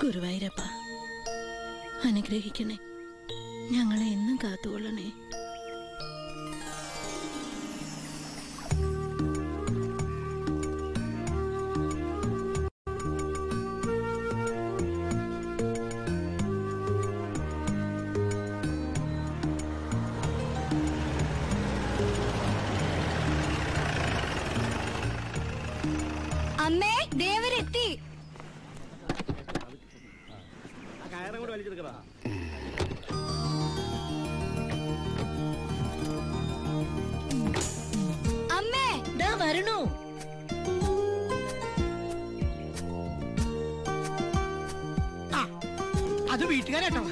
ഗുരുവായൂരപ്പ അനുഗ്രഹിക്കണേ ഞങ്ങളെ എന്നും കാത്തുകൊള്ളണേ അമ്മേ ദേവരെത്തി അമ്മേ ദാ വരണു ആ അത് വീട്ടുകാരട്ടോ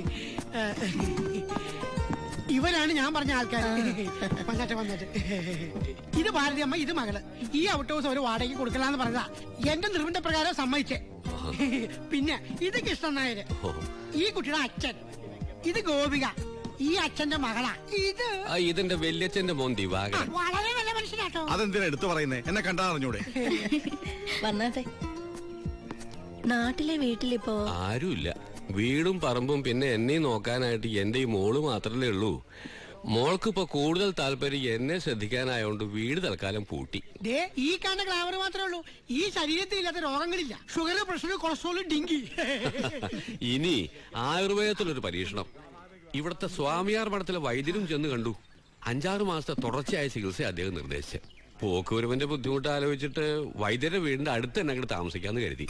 ഇവരാണ് ഞാൻ പറഞ്ഞ ആൾക്കാർ വന്നിട്ട് വന്നിട്ട് ഇത് ഭാരതിയമ്മ ഇത് മകള് ഈ ഔട്ട് ഹൗസ് ഒരു വാടകയ്ക്ക് കൊടുക്കലാന്ന് പറഞ്ഞതാ എന്റെ നിർബന്ധപ്രകാരം സമ്മതിച്ചേ പിന്നെ ഇത് കൃഷ്ണൻ നായര് ഈ കുട്ടിയുടെ അച്ഛൻ ഇത് ഗോപിക ഈ അച്ഛന്റെ മകളാ ഇത് ആ, ഇതെന്റെ വല്യച്ഛന്റെ മോൻ ആ, ദിവാകരൻ വളരെ നല്ല മനുഷ്യനാട്ടോ അതെന്തിനാ എടുത്തു പറയുന്നേ എന്നെ കണ്ടാ അറിഞ്ഞൂടെ വന്നാട്ടെ നാട്ടിലെ വീട്ടിലിപ്പോ ആരുമില്ല വീടും പറമ്പും പിന്നെ എന്നെയും നോക്കാനായിട്ട് എന്റെ ഈ മോള് മാത്രമേ ഉള്ളൂ മോൾക്ക് ഇപ്പൊ കൂടുതൽ താല്പര്യം എന്നെ ശ്രദ്ധിക്കാനായോണ്ട് വീട് തൽക്കാലം പൂട്ടി ദേ ഈ കാണുന്ന ഗ്ലാമർ മാത്രമേ ഉള്ളൂ ഈ ശരീരത്തിൽ ഇല്ലാത്ത രോഗങ്ങളില്ല ഷുഗർ പ്രഷർ കൊളസ്ട്രോൾ ഡിങ്കി ഇനി ആയുർവേദത്തിലൊരു പരീക്ഷണം ഇവിടുത്തെ സ്വാമിയാർ മഠത്തിലെ വൈദ്യരും ചെന്ന് കണ്ടു അഞ്ചാറ് മാസത്തെ തുടർച്ചയായ ചികിത്സ അദ്ദേഹം നിർദ്ദേശിച്ചു പോക്കുവരവിന്റെ ബുദ്ധിമുട്ട് ആലോചിച്ചിട്ട് വൈദ്യരുടെ വീടിന്റെ അടുത്ത് തന്നെ അങ്ങോട്ട് താമസിക്കാന്ന് കരുതി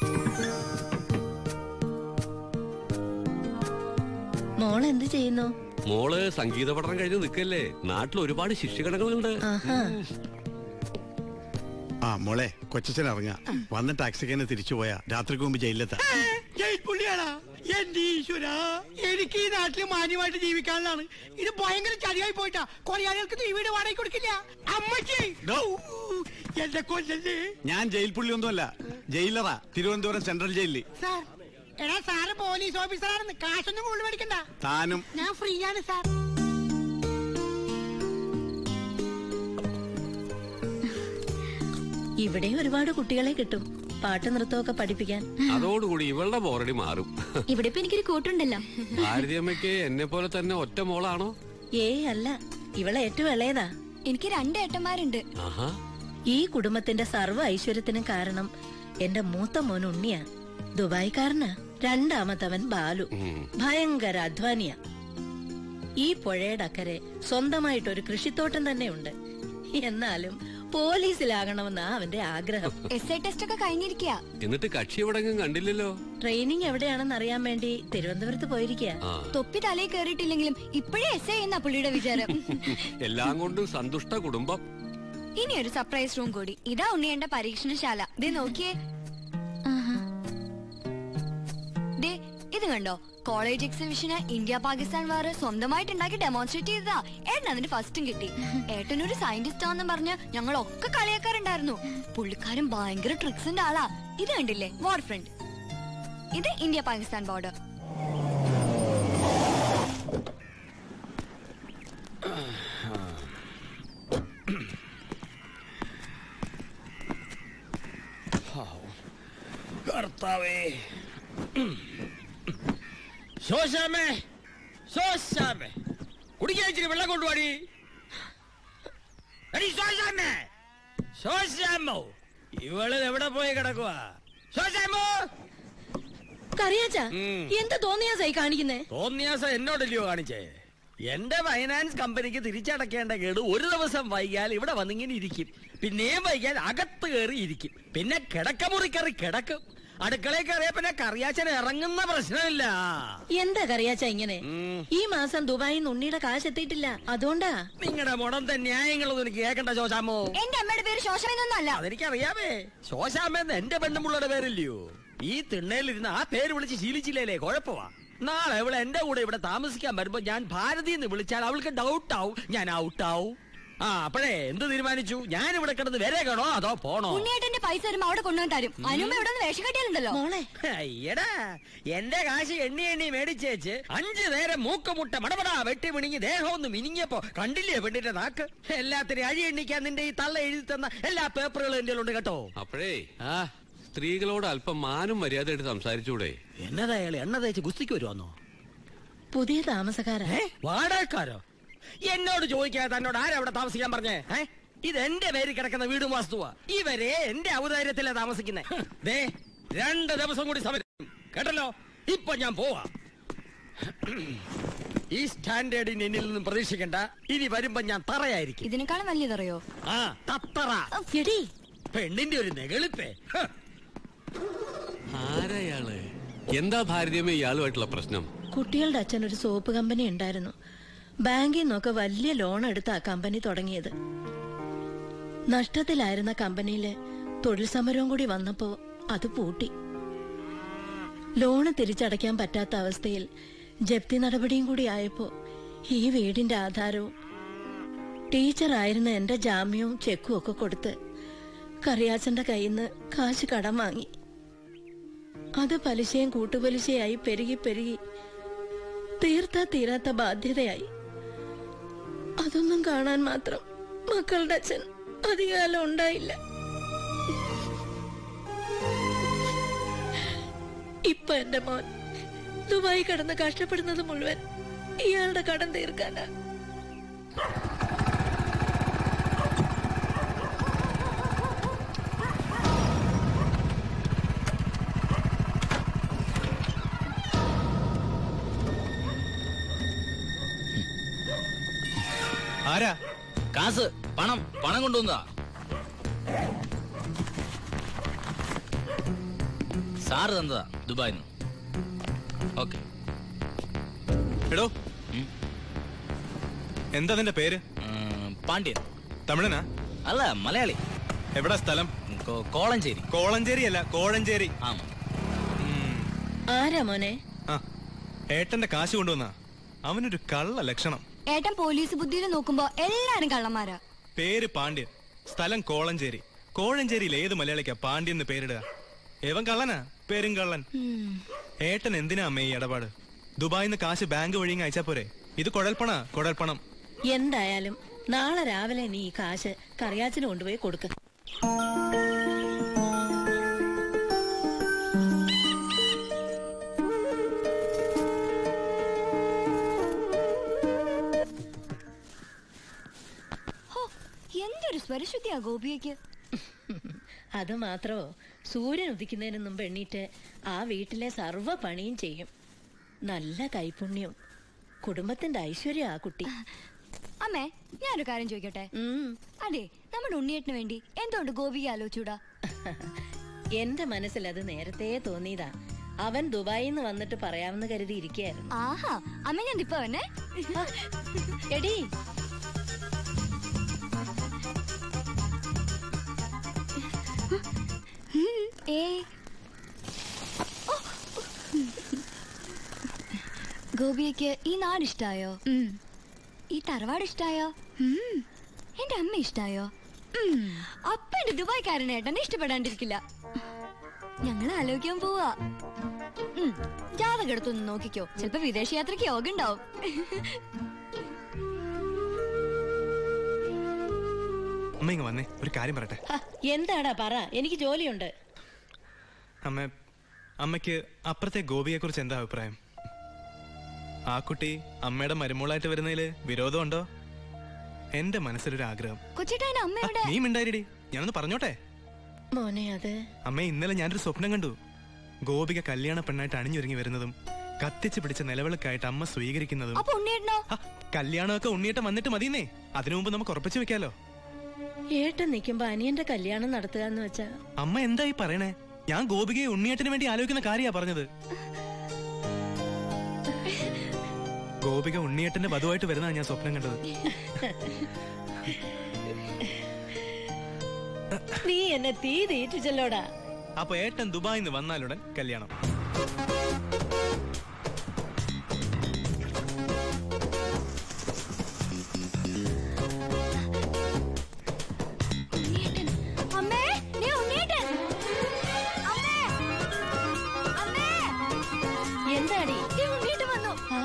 മോൾ എന്ത് ചെയ്യുന്നു മോള് സംഗീത പഠനം കഴിഞ്ഞ് നിൽക്കല്ലേ നാട്ടിൽ ഒരുപാട് ശിഷ്യഗണങ്ങളുണ്ട് ആഹാ ആ മോളെ കൊച്ചച്ഛൻ ഇറങ്ങാ വന്ന ടാക്സിക്ക് തന്നെ തിരിച്ചു പോയാ രാത്രിക്ക് മുമ്പ് ജയിലിലെത്താ ജയിൽ പുള്ളിയാണാ എന്റെ ഈശ്വര എനിക്ക് ഈ നാട്ടിൽ മാന്യമായിട്ട് ജീവിക്കാനുള്ളതാണ് ഇത് ഭയങ്കര ചതിയായി പോയിട്ടാ കൊറിയാനികൾക്ക് ഈ വീട് വാടകയ്ക്ക് കൊടുക്കില്ല അമ്മച്ചി ഡോ. ഊ, എന്റെ കൊല്ലല്ലേ ഞാൻ ജയിൽ പുള്ളിയൊന്നുമല്ല ജയിലറാ തിരുവനന്തപുരം സെൻട്രൽ ജയിലിൽ സാർ എടാ സാറ് പോലീസ് ഓഫീസറാണെന്ന് കാശൊന്നും കൂടുതൽ മേടിക്കണ്ട താനും ഞാൻ ഫ്രീ ആണ് സാർ ഇവിടെ ഒരുപാട് കുട്ടികളെ കിട്ടും പാട്ട് നൃത്തമൊക്കെ പഠിപ്പിക്കാൻ അതോടുകൂടി ഇവളുടെ ബോറടി മാറും ഇവിടെ ഇപ്പൊ എനിക്കൊരു കൂട്ടുണ്ടല്ലോ ഭാരതിയമ്മയ്ക്ക് എന്നെ പോലെ തന്നെ ഒറ്റ മോളാണോ ഏയ് അല്ല ഇവളെ ഏറ്റവും ഇളയതാ എനിക്ക് രണ്ട് ഏട്ടന്മാരുണ്ട് ആഹാ ഈ കുടുംബത്തിന്റെ സർവ്വ ഐശ്വര്യത്തിനും കാരണം എന്റെ മൂത്ത മോൻ ഉണ്ണിയാ ദുബായിക്കാരനാ രണ്ടാമത്തവൻ ബാലു ഉം. ഭയങ്കര അധ്വാനിയാ ഈ പുഴയുടെ അക്കരെ സ്വന്തമായിട്ടൊരു കൃഷിത്തോട്ടം തന്നെയുണ്ട് എന്നാലും പോലീസിലാകണമെന്നാ അവന്റെ ആഗ്രഹം എസ് ഐ ടെസ്റ്റ് ഒക്കെ കഴിഞ്ഞിരിക്കുക എന്നിട്ട് കക്ഷി എവിടെങ്കിലും കണ്ടില്ലല്ലോ ട്രെയിനിങ് എവിടെയാണെന്ന് അറിയാൻ വേണ്ടി തിരുവനന്തപുരത്ത് പോയിരിക്കുക ആ തൊപ്പി തലയിൽ കയറിയിട്ടില്ലെങ്കിലും ഇപ്പോഴേ എസ് ഐ എന്ന പുള്ളിയുടെ വിചാരം എല്ലാം കൊണ്ടും സന്തുഷ്ട കുടുംബം ഇനി ഒരു സർപ്രൈസ് റൂം കൂടി ഇതാ ഉണ്ണിയന്റെ പരീക്ഷണശാല ദേ നോക്കിയേ ദേ ഇത് കണ്ടോ കോളേജ് എക്സിബിഷന് ഇന്ത്യ പാകിസ്ഥാൻ വാറ് സ്വന്തമായിട്ട് ഉണ്ടാക്കി ഡെമോൺസ്ട്രേറ്റ് ചെയ്തതാ ഏട്ടൻ അതിന് ഫസ്റ്റും കിട്ടി ഏട്ടനൊരു സയന്റിസ്റ്റ് ആണെന്ന് പറഞ്ഞ് ഞങ്ങൾ ഒക്കെ കളിയാക്കാറുണ്ടായിരുന്നു പുള്ളിക്കാരൻ ഭയങ്കര ട്രിക്സിന്റെ ആളാ ഇത് കണ്ടില്ലേ വാർ ഫ്രണ്ട് ഇത് ഇന്ത്യ പാകിസ്ഥാൻ ബോർഡർ കർത്താവേ ശോശാമേ ശോശാമേ കുടിക്കാൻ ഇച്ചിരി വെള്ളം കൊണ്ടുപോടി എടി ശോശാമേ ശോശാമോ ഇവള് എവിടെ പോയി കിടക്കുവാ ശോശാമോ കറിയാച്ചാ ഉം. എന്ത് തോന്നിയാസായി കാണിക്കുന്നേ തോന്നിയാസം എന്നോടല്ലയോ കാണിച്ചേ എന്റെ ഫൈനാൻസ് കമ്പനിക്ക് തിരിച്ചടക്കേണ്ട കേട് ഒരു ദിവസം വൈകിയാൽ ഇവിടെ വന്നിങ്ങനെ ഇരിക്കും പിന്നെയും വൈകിയാൽ അകത്ത് കയറി ഇരിക്കും പിന്നെ കിടക്കമുറി കയറി കിടക്കും അടുക്കളയിൽ കയറിയ പിന്നെ കറിയാച്ചൻ ഇറങ്ങുന്ന പ്രശ്നമില്ല എന്താ കറിയാച്ചാ ഇങ്ങനെ ഉം. ഈ മാസം ദുബായിൽ നിന്ന് ഉണ്ണിയുടെ കാശ് എത്തിയിട്ടില്ല അതുകൊണ്ടാ നിങ്ങളുടെ മുടന്ത ന്യായങ്ങളൊന്നും എനിക്ക് കേൾക്കണ്ട ശോശാമോ എന്റെ അമ്മയുടെ പേര് ശോശമെന്നൊന്നും അല്ല അതെനിക്കറിയാമേ ശോശാമെന്ന് എന്റെ പെണ്ണുമുള്ളയുടെ പേരില്ലയോ ഈ തിണ്ണയിലിരുന്ന് ആ പേര് വിളിച്ച് ശീലിച്ചില്ലേലേ കുഴപ്പമാ നാളെ അവൾ എന്റെ കൂടെ ഇവിടെ താമസിക്കാൻ വരുമ്പോ ഞാൻ ഭാരതി എന്ന് വിളിച്ചാൽ അവൾക്ക് ഡൗട്ട് ആവും ഞാൻ ഔട്ട് ആവും ആ അപ്പോഴേ എന്ത് തീരുമാനിച്ചു ഞാൻ ഇവിടെ കിടന്ന് വരേക്കണോ അതോ പോണോ ഉണ്ണിയേട്ടന്റെ പൈസ വരുമ്പോ അവിടെ കൊണ്ടുവന്ന് തരും അനുമ്മ ഇവിടെ നിന്ന് വേഷം കെട്ടിയാലുണ്ടല്ലോ മോളെ അയ്യടാ എന്റെ കാശ് എണ്ണി എണ്ണി മേടിച്ചേച്ച് അഞ്ചു നേരം മൂക്കുമുട്ട മടപടാ വെട്ടി മിണിങ്ങി ദേഹം ഒന്ന് മിനിങ്ങിയപ്പോ കണ്ടില്ലേ പെണ്ണിന്റെ നാക്ക് എല്ലാത്തിനും അഴി എണ്ണിക്കാൻ നിന്റെ ഈ തള്ള എഴുതി തന്ന എല്ലാ പേപ്പറുകളും എന്റെ ഉണ്ട് കേട്ടോ അപ്പോഴേ ആ സ്ത്രീകളോട് അല്പം മാനും മര്യാദയായിട്ട് സംസാരിച്ചൂടെ എന്നതാ അയാൾ എണ്ണ തേച്ച് ഗുസ്തിക്ക് വരുവാന്നോ പുതിയ താമസക്കാരാ ഏ വാടകക്കാരോ എന്നോട് ചോദിക്കാതെ തന്നോട് ആരാ അവിടെ താമസിക്കാൻ പറഞ്ഞേ ഏ ഇത് എന്റെ പേരിൽ കിടക്കുന്ന വീടും വാസ്തുവാ ഇവരെ എന്റെ ഔദാര്യത്തിലാ താമസിക്കുന്നേ ദേ രണ്ട് ദിവസം കൂടി സമരം കേട്ടല്ലോ ഇപ്പൊ ഞാൻ പോവാ ഈ സ്റ്റാൻഡേർഡിന് എന്നിൽ നിന്നും പ്രതീക്ഷിക്കണ്ട ഇനി വരുമ്പോ ഞാൻ തറയായിരിക്കും ഇതിനേക്കാളും വലിയതറിയോ ആ തത്തറ എടി പെണ്ണിന്റെ ഒരു നെകളിപ്പേ ഹ്. ആരയാള് എന്താ ഭാരതീയമേ ഇയാളുമായിട്ടുള്ള പ്രശ്നം കുട്ടികളുടെ അച്ഛൻ ഒരു സോപ്പ് കമ്പനി ഉണ്ടായിരുന്നു ബാങ്കിൽ നിന്നൊക്കെ വലിയ ലോൺ എടുത്ത ആ കമ്പനി തുടങ്ങിയത് നഷ്ടത്തിലായിരുന്ന കമ്പനിയില് തൊഴിൽ സമരവും കൂടി വന്നപ്പോ അത് പൂട്ടി ലോണ് തിരിച്ചടയ്ക്കാൻ പറ്റാത്ത അവസ്ഥയിൽ ജപ്തി നടപടിയും കൂടി ആയപ്പോ ഈ വീടിന്റെ ആധാരവും ടീച്ചറായിരുന്ന എന്റെ ജാമ്യവും ചെക്കും ഒക്കെ കൊടുത്ത് കറിയാച്ചന്റെ കയ്യിൽ നിന്ന് കാശ് കടം വാങ്ങി അത് പലിശയും കൂട്ടുപലിശയായി പെരുകി പെരുകി തീർത്താ തീരാത്ത ബാധ്യതയായി അതൊന്നും കാണാൻ മാത്രം മക്കളുടെ അച്ഛൻ അധികകാലം ഉണ്ടായില്ല ഇപ്പൊ എന്റെ മോൻ ദുബായി കടന്ന് കഷ്ടപ്പെടുന്നത് മുഴുവൻ ഇയാളുടെ കടം തീർക്കാനാ ആരാ കാസ് പണം പണം കൊണ്ടുവന്നതാ സാറ് തന്നതാ ദുബായിന്ന് ഓക്കെ എടോ എന്താ നിന്റെ പേര് പാണ്ഡ്യൻ തമിഴനാ അല്ല മലയാളി എവിടാ സ്ഥലം കോ- കോളഞ്ചേരി കോളഞ്ചേരി അല്ല കോഴഞ്ചേരി ആമാ ആരാ മോനെ ആ ഏട്ടന്റെ കാശ് കൊണ്ടുവന്നാ അവനൊരു കള്ള ലക്ഷണം ഏട്ടൻ പോലീസ് ബുദ്ധിയിൽ നോക്കുമ്പോ എല്ലാരും കള്ളന്മാരാ പേര് പാണ്ഡ്യൻ സ്ഥലം കോളഞ്ചേരി കോഴഞ്ചേരിയിൽ ഏത് മലയാളിക്കാ പാണ്ഡ്യൻ എന്ന് പേരിടുക ഏവൻ കള്ളനാ പേരും കള്ളൻ ഏട്ടൻ എന്തിനാ അമ്മേ ഈ ഇടപാട് ദുബായിന്ന് കാശ് ബാങ്ക് വഴി ഇങ്ങ് അയച്ചാ പോരെ ഇത് കുഴൽപ്പണ കുഴൽപ്പണം എന്തായാലും നാളെ രാവിലെ നീ ഈ കാശ് കറിയാച്ചിന് കൊണ്ടുപോയി കൊടുക്ക് ഹോ, എന്തൊരു സ്വരശുദ്ധിയാ ഗോപിയയ്ക്ക് അത് മാത്രമോ സൂര്യൻ ഉദിക്കുന്നതിന് മുമ്പ് എണ്ണീറ്റ് ആ വീട്ടിലെ സർവ്വ പണിയും ചെയ്യും നല്ല കൈപുണ്യം കുടുംബത്തിന്റെ ഐശ്വര്യം ആ കുട്ടി അമ്മേ ഞാനൊരു കാര്യം ചോദിക്കട്ടെ ഉം. അതെ നമ്മുടെ ഉണ്ണിയേട്ടന് വേണ്ടി എന്തുകൊണ്ട് ഗോപിക ആലോചിച്ചൂടാ എന്റെ മനസ്സിൽ അത് നേരത്തെ തോന്നിയതാ അവൻ ദുബായിൽ നിന്ന് വന്നിട്ട് പറയാമെന്ന് കരുതി ഇരിക്കുകയായിരുന്നു ആഹാ അമ്മ ഞാൻ ഇപ്പൊ വന്നെ എടി ഏ ഓ. ഗോപിയയ്ക്ക് ഈ നാട് ഇഷ്ടായോ ഈ തറവാട് ഇഷ്ടായോ എന്റെ അമ്മ ഇഷ്ടായോ അപ്പ എന്റെ ദുബായ്ക്കാരനെ ഏട്ടനെ ഇഷ്ടപ്പെടാണ്ടിരിക്കില്ല ഞങ്ങൾ ആലോചിക്കാൻ പോവാ ഉം, ജാതകം എടുത്തൊന്ന് നോക്കിക്കോ ചിലപ്പോ വിദേശ യാത്രക്ക് യോഗ ഉണ്ടാവും അമ്മ ഇങ്ങ് വന്നേ ഒരു കാര്യം പറയട്ടെ ഹ, എന്താടാ പറ എനിക്ക് ജോലിയുണ്ട് അമ്മ അമ്മയ്ക്ക് അപ്പുറത്തെ ഗോപിയെ കുറിച്ച് എന്താ അഭിപ്രായം ആ കുട്ടി അമ്മയുടെ മരുമോളായിട്ട് വരുന്നതില് വിരോധമുണ്ടോ എന്റെ മനസ്സിലൊരു ആഗ്രഹം കൊച്ചിട്ടേന ആ, അമ്മയുടെ നീ മിണ്ടായിരിടി ഞാനൊന്ന് പറഞ്ഞോട്ടെ മോനെ അത് അമ്മ ഇന്നലെ ഞാനൊരു സ്വപ്നം കണ്ടു ഗോപിക കല്യാണ പെണ്ണായിട്ട് അണിഞ്ഞൊരുങ്ങി വരുന്നതും കത്തിച്ച് പിടിച്ച നിലവിളക്കായിട്ട് അമ്മ സ്വീകരിക്കുന്നതും അപ്പൊ ഉണ്ണിയേട്ടനോ ഹ, കല്യാണമൊക്കെ ഉണ്ണിയേട്ടൻ വന്നിട്ട് മതിയെന്നേ അതിനു മുമ്പ് നമുക്ക് ഉറപ്പിച്ചു വെക്കാലോ ഏട്ടൻ നിൽക്കുമ്പോ അനിയന്റെ കല്യാണം നടത്തുക എന്ന് വെച്ചാ അമ്മ എന്തായി പറയണേ ഞാൻ ഗോപികയെ ഉണ്ണിയേട്ടന് വേണ്ടി ആലോചിക്കുന്ന കാര്യാ പറഞ്ഞത് ഗോപിക ഉണ്ണിയേട്ടന്റെ വധുവായിട്ട് വരുന്നതാണ് ഞാൻ സ്വപ്നം കണ്ടത് നീ എന്നെ തീ തീറ്റിച്ചല്ലോടാ അപ്പൊ ഏട്ടൻ ദുബായിൽ നിന്ന് വന്നാലുടൻ കല്യാണം ഉണ്ണിയേട്ടൻ അമ്മേ നീ ഉണ്ണിയേട്ടൻ അമ്മേ അമ്മേ എന്താടി നീ ഉണ്ണിയേട്ടൻ വന്നു ആ?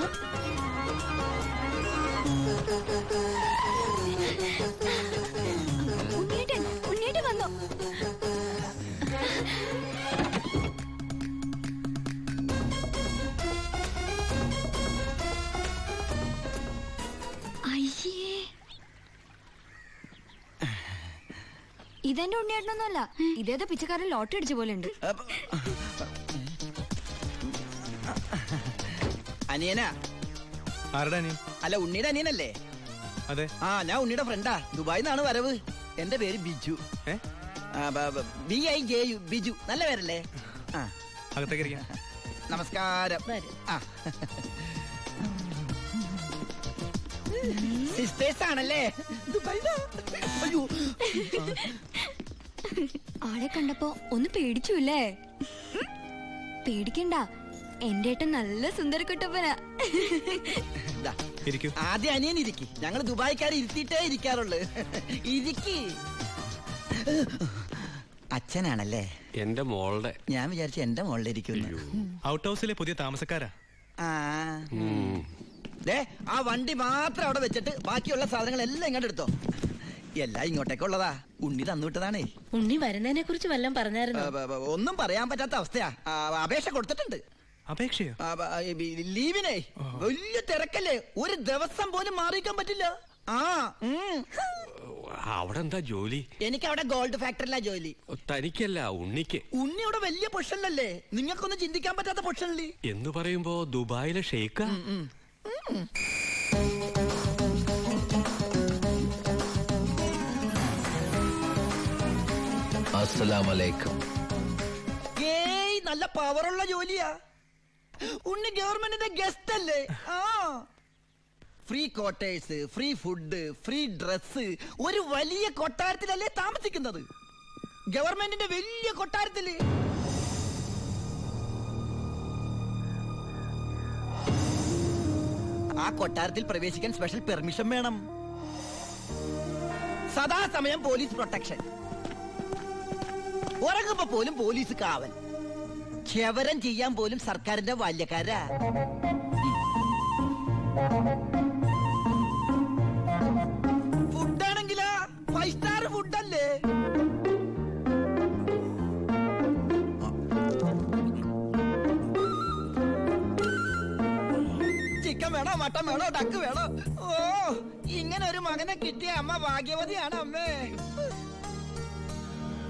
ഉണ്ണിയേട്ടൻ ഉണ്ണിയേട്ടൻ വന്നു ഇതെന്റെ ഉണ്ണിയേട്ടനൊന്നുമല്ല ഇതേതോ പിച്ചക്കാരൻ ലോട്ടറി അടിച്ച പോലെ ഉണ്ട് അനിയനാ ആരുടെ അനിയൻ അല്ല ഉണ്ണിയുടെ അനിയനല്ലേ അതെ ആ ഞാൻ ഉണ്ണിയുടെ ഫ്രണ്ടാ ദുബായിൽ നിന്നാണ് വരവ് എന്റെ പേര് Biju A B I J U Biju നല്ല പേരല്ലേ ആ അകത്തേക്ക് ഇരിക്കാം നമസ്കാരം വരും. ആ സിസ്റ്റേഴ്സ് ആണല്ലേ ദുബായിലാ? അയ്യോ ആളെ കണ്ടപ്പോ ഒന്ന് പേടിച്ചു അല്ലേ ഉം? പേടിക്കണ്ട എന്റെ ഏട്ടൻ നല്ല സുന്ദരക്കുട്ടപ്പനാ ദാ, ഇരിക്കൂ ആദ്യം അനിയൻ ഇരിക്കി ഞങ്ങൾ ദുബായിക്കാർ ഇരുത്തിയിട്ടേ ഇരിക്കാറുള്ളു ഇരിക്കി അച്ഛനാണല്ലേ എന്റെ മോളുടെ ഞാൻ വിചാരിച്ചു എന്റെ മുകളിലിരിക്കുന്നു ഔട്ട് ഹൗസിലെ പുതിയ താമസക്കാരാ ആ ഉം. ദേ ആ വണ്ടി മാത്രം അവിടെ വെച്ചിട്ട് ബാക്കിയുള്ള സാധനങ്ങളെല്ലാം ഇങ്ങോട്ട് എടുത്തോ എല്ലാം ഇങ്ങോട്ടേക്കുള്ളതാ ഉണ്ണി തന്നുവിട്ടതാണേ ഉണ്ണി വരുന്നതിനെ കുറിച്ച് വല്ലതും പറഞ്ഞായിരുന്നു ആ, ബ- ബ- ഒന്നും പറയാൻ പറ്റാത്ത അവസ്ഥയാ ആ, അപേക്ഷ കൊടുത്തിട്ടുണ്ട് അപേക്ഷയോ ആ, ബ- ഈ ബി- ലീവിനെ വലിയ തിരക്കല്ലേ ഒരു ദിവസം പോലും മാറിയിക്കാൻ പറ്റില്ല ആ ഉം. അവിടെ എന്താ ജോലി എനിക്ക് അവിടെ ഗോൾഡ് ഫാക്ടറിയിലാ ജോലി തനിക്കല്ല ഉണ്ണിക്ക് ഉണ്ണി അവിടെ വലിയ പൊഷനിലല്ലേ നിങ്ങൾക്കൊന്നും ചിന്തിക്കാൻ പറ്റാത്ത പൊഷനില്ലേ എന്ന് പറയുമ്പോ ദുബായിലെ ഷെയ്ക്ക അസ്സലാമലൈക്കും ഏയ് നല്ല പവറുള്ള ജോലിയാ ഉണ്ണി ഗവൺമെന്റിന്റെ ഗസ്റ്റ് അല്ലേ ആ free quarters free food free dress ഒരു വലിയ കൊട്ടാരത്തിലല്ലേ താമസിക്കുന്നത് ഗവൺമെന്റിന്റെ വലിയ കൊട്ടാരത്തില് ആ കൊട്ടാരത്തിൽ പ്രവേശിക്കാൻ സ്പെഷ്യൽ പെർമിഷൻ വേണം സദാസമയം പോലീസ് പ്രൊട്ടക്ഷൻ ഉറങ്ങുമ്പോ പോലും പോലീസ് കാവൽ ക്ഷവരം ചെയ്യാൻ പോലും സർക്കാരിന്റെ ബാല്യക്കാരാ ഫുഡാണെങ്കിലാ ഫൈവ് സ്റ്റാർ ഫുഡല്ലേ ചിക്കൻ വേണോ മട്ടൻ വേണോ ഡക്ക് വേണോ ഓ ഇങ്ങനെ ഒരു മകനെ കിട്ടിയ അമ്മ ഭാഗ്യവതിയാണ് അമ്മേ